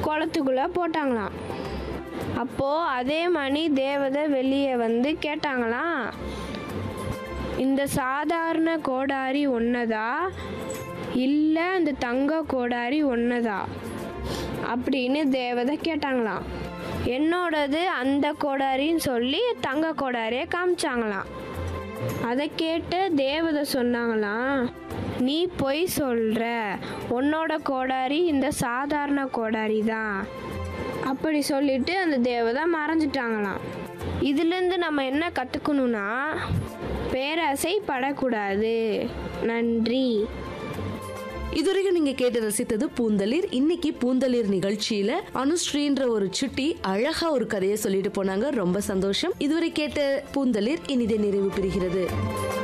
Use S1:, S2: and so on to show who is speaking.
S1: குளத்துக்குள்ளே போட்டாங்களாம் அப்போது அதே மணி தேவதை வெளியே வந்து கேட்டாங்களாம் இந்த சாதாரண கோடாரி ஒன்னதா இல்லை இந்த தங்க கோடாரி ஒன்னதா அப்படின்னு தேவதை கேட்டாங்களாம் என்னோடது அந்த கோடாரின்னு சொல்லி தங்க கோடாரியை காமிச்சாங்களாம் அதை கேட்டு தேவதை சொன்னாங்களாம் நீ பொய் சொல்ற உன்னோட கோடாரி இந்த சாதாரண கோடாரி தான் அப்படி சொல்லிட்டு அந்த தேவதை மறைஞ்சிட்டாங்களாம் இதுலேருந்து நம்ம என்ன கற்றுக்கணும்னா பேராசை படக்கூடாது நன்றி
S2: இதுவரைக்கும் நீங்க கேட்டு ரசித்தது பூந்தளிர் இன்னைக்கு பூந்தளிர் நிகழ்ச்சியில அனுஸ்ரீன்ற ஒரு சுட்டி அழகா ஒரு கதையை சொல்லிட்டு போனாங்க ரொம்ப சந்தோஷம் இதுவரை கேட்ட பூந்தளிர் இனிதே நிறைவு பெறுகிறது